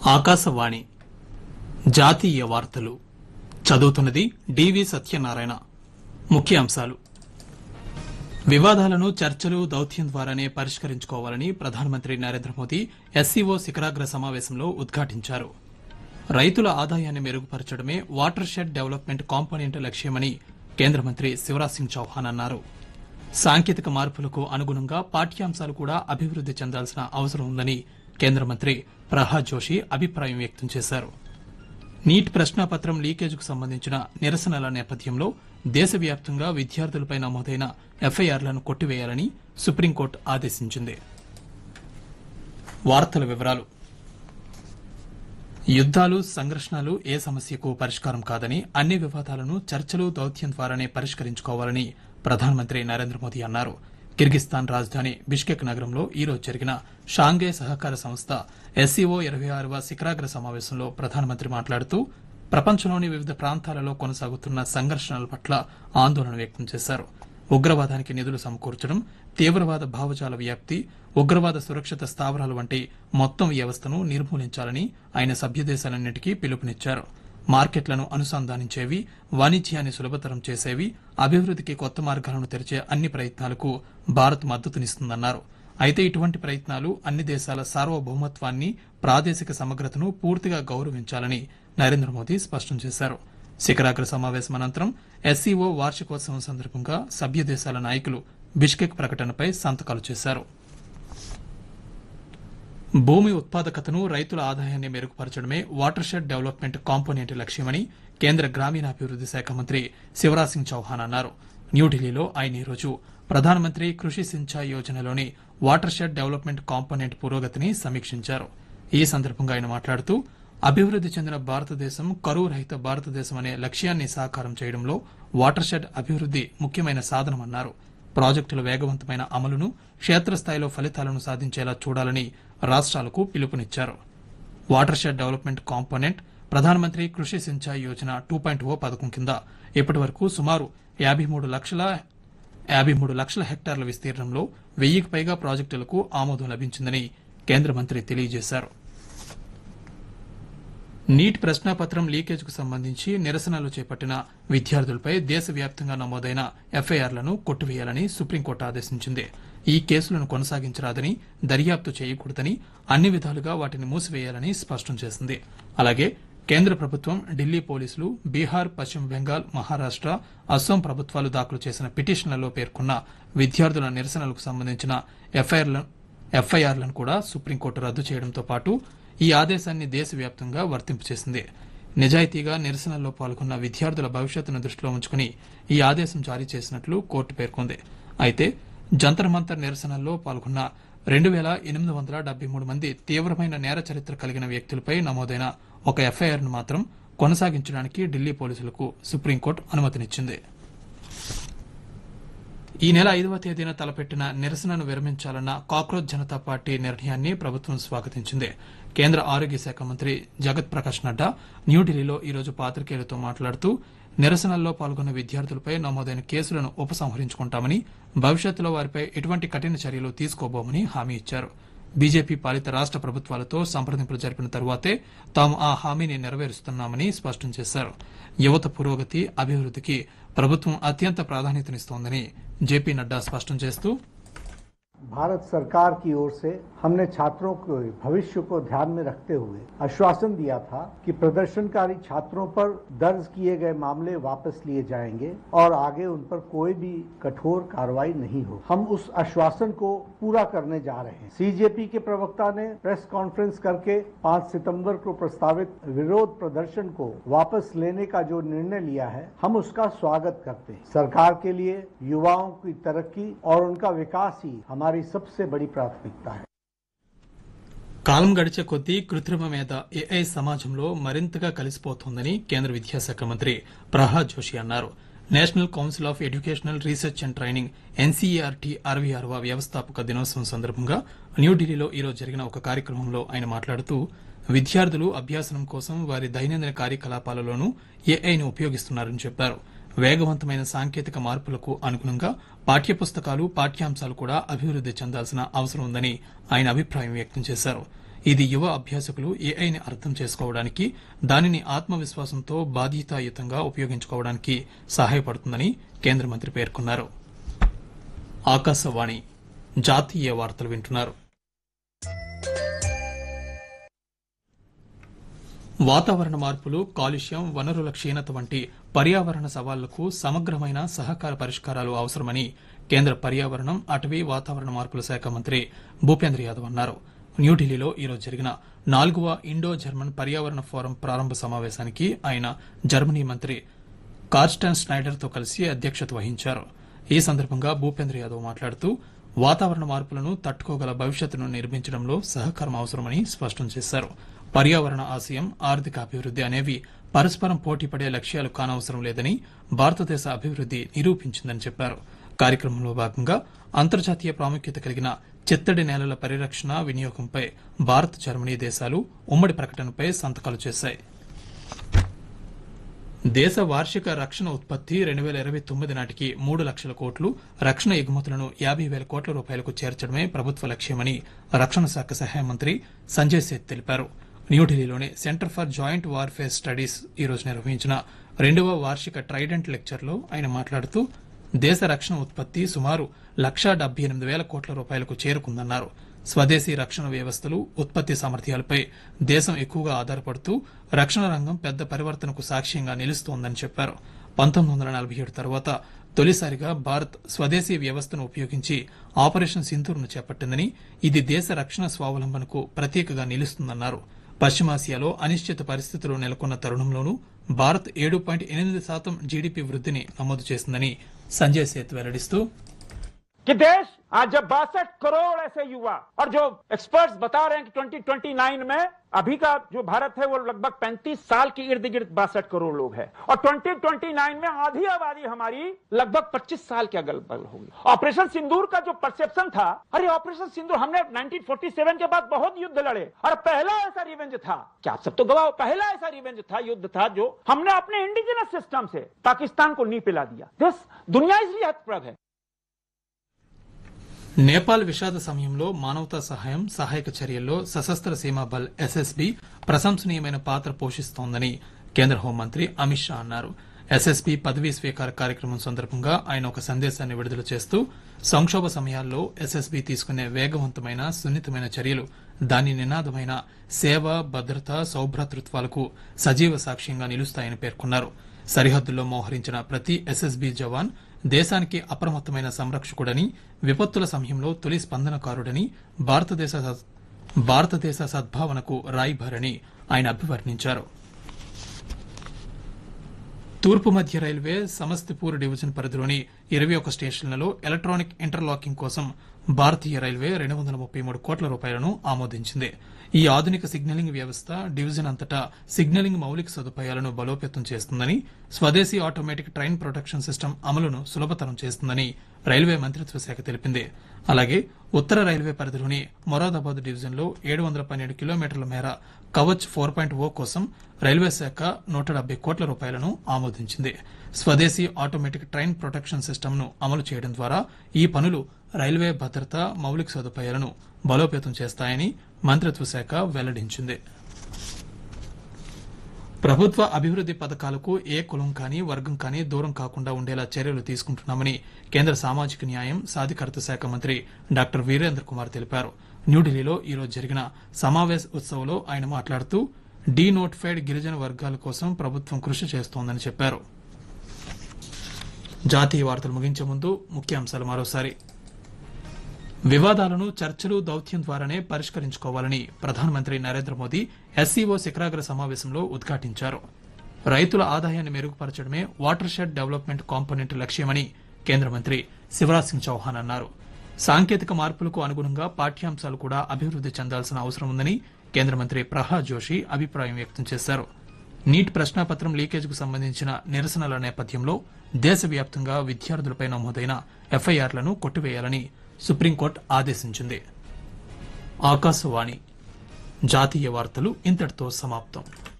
ఆకాశవాణి జాతీయ వార్తలు చదువుతున్నది డివి సత్యనారాయణ ముఖ్యాంశాలు వివాదాలను చర్చలు దౌత్యం ద్వారానే పరిష్కరించుకోవాలని ప్రధానమంత్రి నరేంద్ర మోదీ ఎస్సీఓ శిఖరాగ్ర సమావేశంలో ఉద్ఘాటించారు రైతుల ఆదాయాన్ని మెరుగుపరచడమే వాటర్ షెడ్ డెవలప్మెంట్ కాంపోనెంట్ లక్ష్యమని కేంద్ర మంత్రి శివరాజ్ సింగ్ చౌహాన్ అన్నారు సాంకేతిక మార్పులకు అనుగుణంగా పాఠ్యాంశాలు కూడా అభివృద్ది చెందాల్సిన అవసరం ఉందని కేంద్ర మంత్రి ప్రహ్లాద్ జోషి అభిప్రాయం వ్యక్తం చేశారు నీట్ ప్రశ్నాపత్రం లీకేజ్కు సంబంధించిన నిరసనల నేపథ్యంలో దేశవ్యాప్తంగా విద్యార్థులపై నమోదైన ఎఫ్ఐఆర్లను కొట్టివేయాలని సుప్రీంకోర్టు ఆదేశించింది వార్తల వివరాలు యుద్దాలు సంఘర్షణలు ఏ సమస్యకు పరిష్కారం కాదని అన్ని వివాదాలను చర్చలు దౌత్యం ద్వారానే పరిష్కరించుకోవాలని ప్రధానమంత్రి నరేంద్ర మోదీ అన్నారు కిర్గిస్తాన్ రాజధాని బిష్కెక్ నగరంలో ఈ రోజు జరిగిన షాంఘై సహకార సంస్థ ఎస్సీఓ ఇరవై ఆరవ శిఖరాగ్ర సమావేశంలో ప్రధానమంత్రి మాట్లాడుతూ ప్రపంచంలోని వివిధ ప్రాంతాలలో కొనసాగుతున్న సంఘర్షణల పట్ల ఆందోళన వ్యక్తం చేశారు ఉగ్రవాదానికి నిధులు సమకూర్చడం తీవ్రవాద భావజాల వ్యాప్తి ఉగ్రవాద సురక్షిత స్థావరాలు వంటి మొత్తం వ్యవస్థను నిర్మూలించాలని ఆయన సభ్యదేశాలన్నింటికీ పిలుపునిచ్చారు మార్కెట్లను అనుసంధానించేవి వాణిజ్యాన్ని సులభతరం చేసేవి అభివృద్దికి కొత్త మార్గాలను తెరిచే అన్ని ప్రయత్నాలకు భారత్ మద్దతునిస్తుందన్నారు అయితే ఇటువంటి ప్రయత్నాలు అన్ని దేశాల సార్వభౌమత్వాన్ని ప్రాదేశిక సమగ్రతను పూర్తిగా గౌరవించాలని నరేంద్ర మోదీ స్పష్టం చేశారు శిఖరాగ్ర సమావేశం అనంతరం ఎస్సీఓ వార్షికోత్సవం సందర్భంగా సభ్య దేశాల నాయకులు బిష్కెక్ ప్రకటనపై సంతకాలు చేశారు భూమి ఉత్పాదకతను రైతుల ఆదాయాన్ని మెరుగుపరచడమే వాటర్ షెడ్ డెవలప్మెంట్ కాంపోనెంట్ లక్ష్యమని కేంద్ర గ్రామీణాభివృద్ది శాఖ మంత్రి శివరాజ్ సింగ్ చౌహాన్ అన్నారు న్యూఢిల్లీలో ఆయన ఈరోజు ప్రధానమంత్రి కృషి సించాయ్ యోజనలోని వాటర్ షెడ్ డెవలప్మెంట్ కాంపోనెంట్ పురోగతిని సమీక్షించారు ఈ సందర్భంగా ఆయన మాట్లాడుతూ అభివృద్ది చెందిన భారతదేశం కరువు రహిత భారతదేశం అనే లక్ష్యాన్ని సాకారం చేయడంలో వాటర్ షెడ్ అభివృద్ది ముఖ్యమైన సాధనమన్నారు ప్రాజెక్టుల వేగవంతమైన అమలును క్షేత్రస్థాయిలో ఫలితాలను సాధించేలా చూడాలని రాష్ట్రాలకు పిలుపునిచ్చారు వాటర్ షెడ్ డెవలప్మెంట్ కాంపోనెంట్ ప్రధానమంత్రి Krishi Sinchayee Yojana two point O పథకం కింద ఇప్పటి వరకు సుమారు యాభై మూడు లక్షల యాభై మూడు లక్షల హెక్టార్ల విస్తీర్ణంలో వెయ్యికి పైగా ప్రాజెక్టులకు ఆమోదం లభించిందని కేంద్ర మంత్రి తెలియజేశారు నీట్ ప్రశ్నాపత్రం లీకేజ్కు సంబంధించి నిరసనలు చేపట్టిన విద్యార్థులపై దేశవ్యాప్తంగా నమోదైన ఎఫ్ఐఆర్లను కొట్టివేయాలని సుప్రీంకోర్టు ఆదేశించింది ఈ కేసులను కొనసాగించరాదని దర్యాప్తు చేయకూడదని అన్ని విధాలుగా వాటిని మూసివేయాలని స్పష్టం చేసింది అలాగే కేంద్ర ప్రభుత్వం ఢిల్లీ పోలీసులు బీహార్ పశ్చిమ బెంగాల్ మహారాష్ట అస్సాం ప్రభుత్వాలు దాఖలు చేసిన పిటిషన్లలో పేర్కొన్న విద్యార్థుల నిరసనలకు సంబంధించిన ఎఫ్ఐఆర్లను కూడా సుప్రీంకోర్టు రద్దు చేయడంతో పాటు ఈ ఆదేశాన్ని దేశవ్యాప్తంగా వర్తింపు చేసింది నిజాయితీగా నిరసనల్లో పాల్గొన్న విద్యార్థుల భవిష్యత్తును దృష్టిలో ఉంచుకుని ఈ ఆదేశం జారీ చేసినట్లు కోర్టు పేర్కొంది అయితే జంతర్ మంతర్ నిరసనల్లో పాల్గొన్న రెండు వేల ఎనిమిది వందల డెబ్బై మూడు మంది తీవ్రమైన నేర చరిత్ర కలిగిన వ్యక్తులపై నమోదైన ఒక ఎఫ్ఐఆర్ను మాత్రం కొనసాగించడానికి ఢిల్లీ పోలీసులకు సుప్రీంకోర్టు అనుమతినిచ్చింది ఈ నెల ఐదవ తేదీన తలపెట్టిన నిరసనను విరమించాలన్న కాక్రోచ్ జనతా పార్టీ నిర్ణయాన్ని ప్రభుత్వం స్వాగతించింది కేంద్ర ఆరోగ్య శాఖ మంత్రి జగత్ ప్రకాష్ నడ్డా న్యూఢిల్లీలో ఈరోజు పాత్రికేయులతో మాట్లాడుతూ నిరసనల్లో పాల్గొన్న విద్యార్థులపై నమోదైన కేసులను ఉపసంహరించుకుంటామని భవిష్యత్తులో వారిపై ఎటువంటి కఠిన చర్యలు తీసుకోబోమని హామీ ఇచ్చారు బీజేపీ పాలిత రాష్ట ప్రభుత్వాలతో సంప్రదింపులు జరిపిన తరువాతే తాము ఆ హామీని నెరవేరుస్తున్నామని స్పష్టం చేశారు యువత పురోగతి అభివృద్దికి ప్రభుత్వం అత్యంత ప్రాధాన్యతనిస్తోందని జేపీ నడ్డా స్పష్టం చేస్తూ भारत सरकार की ओर से हमने छात्रों के भविष्य को ध्यान में रखते हुए आश्वासन दिया था कि प्रदर्शनकारी छात्रों पर दर्ज किए गए मामले वापस लिए जाएंगे और आगे उन पर कोई भी कठोर कार्रवाई नहीं हो हम उस आश्वासन को पूरा करने जा रहे हैं सीजेपी के प्रवक्ता ने प्रेस कॉन्फ्रेंस करके 5 सितंबर को प्रस्तावित विरोध प्रदर्शन को वापस लेने का जो निर्णय लिया है हम उसका स्वागत करते हैं सरकार के लिए युवाओं की तरक्की और उनका विकास ही हमारी सबसे बड़ी प्राथमिकता है కాలం గడిచే కొద్దీ కృత్రిమ మీద ఏఐ సమాజంలో మరింతగా కలిసిపోతోందని కేంద్ర విద్యాశాఖ మంత్రి ప్రహ్లాద్ జోషి అన్నారు National Council of Educational Research and Training NCERT అరవై ఆరవ వ్యవస్థాపక దినోత్సవం సందర్భంగా న్యూఢిల్లీలో ఈరోజు జరిగిన ఒక కార్యక్రమంలో ఆయన మాట్లాడుతూ విద్యార్థులు అభ్యాసనం కోసం వారి దైనందిన కార్యకలాపాలలోనూ ఏఐని ఉపయోగిస్తున్నారని చెప్పారు వేగవంతమైన సాంకేతిక మార్పులకు అనుగుణంగా పాఠ్యపుస్తకాలు పాఠ్యాంశాలు కూడా అభివృద్ది చెందాల్సిన అవసరం ఉందని ఆయన అభిప్రాయం వ్యక్తం చేశారు ఇది యువ అభ్యాసకులు ఏఐని అర్థం చేసుకోవడానికి దానిని ఆత్మవిశ్వాసంతో బాధ్యతాయుతంగా ఉపయోగించుకోవడానికి సహాయపడుతుందని కేంద్ర మంత్రి పేర్కొన్నారు ఆకాశవాణి జాతీయ వార్తలు వింటున్నారు వాతావరణ మార్పులు కాలుష్యం వనరుల క్షీణత వంటి పర్యావరణ సవాళ్లకు సమగ్రమైన సహకార పరిష్కారాలు అవసరమని కేంద్ర పర్యావరణం అటవీ వాతావరణ మార్పుల శాఖ మంత్రి భూపేంద్ర యాదవ్ అన్నారు న్యూఢిల్లీలో ఈరోజు జరిగిన నాలుగవ ఇండో జర్మన్ పర్యావరణ ఫోరం ప్రారంభ సమావేశానికి ఆయన జర్మనీ మంత్రి కార్స్టన్ స్నైడర్ తో కలిసి అధ్యక్షత వహించారు ఈ సందర్భంగా భూపేంద్ర యాదవ్ మాట్లాడుతూ వాతావరణ మార్పులను తట్టుకోగల భవిష్యత్తును నిర్మించడంలో సహకారం అవసరమని స్పష్టం చేశారు పర్యావరణ ఆశయం ఆర్థిక అభివృద్ది అనేవి పరస్పరం పోటీపడే లక్ష్యాలు కానవసరం లేదని భారతదేశ అభివృద్ది నిరూపించిందని చెప్పారు కార్యక్రమంలో భాగంగా అంతర్జాతీయ ప్రాముఖ్యత కలిగిన చిత్తడి నేలల పరిరక్షణ వినియోగంపై భారత్ జర్మనీ దేశాలు ఉమ్మడి ప్రకటనపై సంతకాలు చేశాయి దేశ వార్షిక రక్షణ ఉత్పత్తి రెండు వేల ఇరవై తొమ్మిది నాటికి మూడు లక్షల కోట్లు రక్షణ ఎగుమతులను యాభై వేల కోట్ల రూపాయలకు చేర్చడమే ప్రభుత్వ లక్ష్యమని రక్షణ శాఖ సహాయ మంత్రి సంజయ్ సేత్ తెలిపారు న్యూఢిల్లీలోని Centre for Joint Warfare Studies ఈ రోజు నిర్వహించిన రెండవ వార్షిక ట్రైడెంట్ లెక్చర్లో ఆయన మాట్లాడుతూ దేశ రక్షణ ఉత్పత్తి సుమారు లక్షా డెబ్బై ఎనిమిది వేల కోట్ల రూపాయలకు చేరుకుందన్నారు స్వదేశీ రక్షణ వ్యవస్థలు ఉత్పత్తి సామర్థ్యాలపై దేశం ఎక్కువగా ఆధారపడుతూ రక్షణ రంగం పెద్ద పరివర్తనకు సాక్ష్యంగా నిలుస్తోందని చెప్పారు పంతొమ్మిది వందల నలభై ఏడు తర్వాత తొలిసారిగా భారత్ స్వదేశీ వ్యవస్థను ఉపయోగించి ఆపరేషన్ సింధూర్ను చేపట్టిందని ఇది దేశ రక్షణ స్వావలంబనకు ప్రతీకగా నిలుస్తుందన్నారు పశ్చిమాసియాలో అనిశ్చిత పరిస్థితులు నెలకొన్న తరుణంలోనూ భారత్ ఏడు పాయింట్ ఎనిమిది శాతం జీడీపీ వృద్ధిని నమోదు చేసిందని సంజయ్ సేత్ వెల్లడిస్తూ कि देश आज जब बासठ करोड़ ऐसे युवा और जो एक्सपर्ट्स बता रहे हैं कि 2029 में अभी का जो भारत है वो लगभग 35 साल की इर्द गिर्द बासठ करोड़ लोग हैं और 2029 में आधी आबादी हमारी लगभग 25 साल के अगल बगल होगी ऑपरेशन सिंदूर का जो परसेप्शन था अरे ऑपरेशन सिंदूर हमने 1947 के बाद बहुत युद्ध लड़े और पहला ऐसा रिवेंज था क्या आप सब तो गवाह हो, पहला ऐसा रिवेंज था युद्ध था जो हमने अपने इंडिजिनस सिस्टम से पाकिस्तान को नी पिला दिया दिस दुनिया इसलिए हतप्रभ है నేపాల్ విషాద సమయంలో మానవతా సహాయం సహాయక చర్యల్లో సశస్త్ర సీమా బల్ ఎస్ఎస్బి ప్రశంసనీయమైన పాత్ర పోషిస్తోందని కేంద్ర హోంమంత్రి అమిత్ షా అన్నారు ఎస్ఎస్బి పదవీ స్వీకార కార్యక్రమం సందర్భంగా ఆయన ఒక సందేశాన్ని విడుదల చేస్తూ సంక్షోభ సమయాల్లో ఎస్ఎస్బి తీసుకునే వేగవంతమైన సున్నితమైన చర్యలు దాని నినాదమైన సేవ భద్రత సౌభ్రాతృత్వాలకు సజీవ సాక్ష్యంగా నిలుస్తాయని పేర్కొన్నారు సరిహద్దుల్లో మోహరించిన ప్రతి ఎస్ఎస్బి జవాన్ దేశానికి అప్రమత్తమైన సంరక్షకుడని విపత్తుల సమయంలో తొలి స్పందనకారుడని భారతదేశ సద్- భారతదేశ సద్భావనకు రాయిభారని ఆయన అభివర్ణించారు తూర్పు మధ్య రైల్వే సమస్తిపూర్ డివిజన్ పరిధిలోని ఇరవై ఒక స్టేషన్లలో ఎలక్ట్రానిక్ ఇంటర్లాకింగ్ కోసం భారతీయ రైల్వే రెండు వందల ముప్పై మూడు కోట్ల రూపాయలను ఆమోదించింది ఈ ఆధునిక సిగ్నలింగ్ వ్యవస్థ డివిజన్ అంతటా సిగ్నలింగ్ మౌలిక సదుపాయాలను బలోపేతం చేస్తుందని స్వదేశీ ఆటోమేటిక్ ట్రైన్ ప్రొటెక్షన్ సిస్టమ్ అమలును సులభతరం చేస్తుందని రైల్వే మంత్రిత్వ శాఖ తెలిపింది అలాగే ఉత్తర రైల్వే పరిధిలోని మొరాదాబాద్ డివిజన్లో ఏడు వందల పన్నెండు కిలోమీటర్ల మేర కవచ్ ఫోర్ పాయింట్ ఓ కోసం రైల్వే శాఖ నూట డెబ్బై కోట్ల రూపాయలను ఆమోదించింది స్వదేశీ ఆటోమేటిక్ ట్రైన్ ప్రొటెక్షన్ సిస్టమ్ ను అమలు చేయడం ద్వారా ఈ పనులు రైల్వే భద్రత మౌలిక సదుపాయాలను బలోపేతం చేస్తాయని మంత్రిత్వ శాఖ వెల్లడించింది ప్రభుత్వ అభివృద్ది పథకాలకు ఏ కులం కానీ వర్గం కానీ దూరం కాకుండా ఉండేలా చర్యలు తీసుకుంటున్నామని కేంద్ర సామాజిక న్యాయం సాధికారత శాఖ మంత్రి డాక్టర్ వీరేంద్ర కుమార్ తెలిపారు న్యూఢిల్లీలో ఈ రోజు జరిగిన సమావేశ ఉత్సవంలో ఆయన మాట్లాడుతూ డీ నోటిఫైడ్ గిరిజన వర్గాల కోసం ప్రభుత్వం కృషి చేస్తోందని చెప్పారు జాతీయ వార్తలు ముగించే ముందు ముఖ్యాంశాలు మరోసారి వివాదాలను చర్చలు దౌత్యం ద్వారానే పరిష్కరించుకోవాలని ప్రధానమంత్రి నరేంద్ర మోదీ ఎస్సీఓ శిఖరాగ్ర సమావేశంలో ఉద్ఘాటించారు రైతుల ఆదాయాన్ని మెరుగుపరచడమే వాటర్ షెడ్ డెవలప్మెంట్ కాంపోనెంట్ లక్ష్యమని కేంద్ర మంత్రి శివరాజ్ సింగ్ చౌహాన్ అన్నారు సాంకేతిక మార్పులకు అనుగుణంగా పాఠ్యాంశాలు కూడా అభివృద్ది చెందాల్సిన అవసరం ఉందని కేంద్ర మంత్రి ప్రహ్లాద్ జోషి అభిప్రాయం వ్యక్తం చేశారు నీట్ ప్రశ్నాపత్రం లీకేజ్కు సంబంధించిన నిరసనల నేపథ్యంలో దేశవ్యాప్తంగా విద్యార్థులపై నమోదైన ఎఫ్ఐఆర్లను కొట్టివేయాలని సుప్రీంకోర్టు ఆదేశించింది ఆకాశవాణి జాతీయ వార్తలు ఇంతటితో సమాప్తం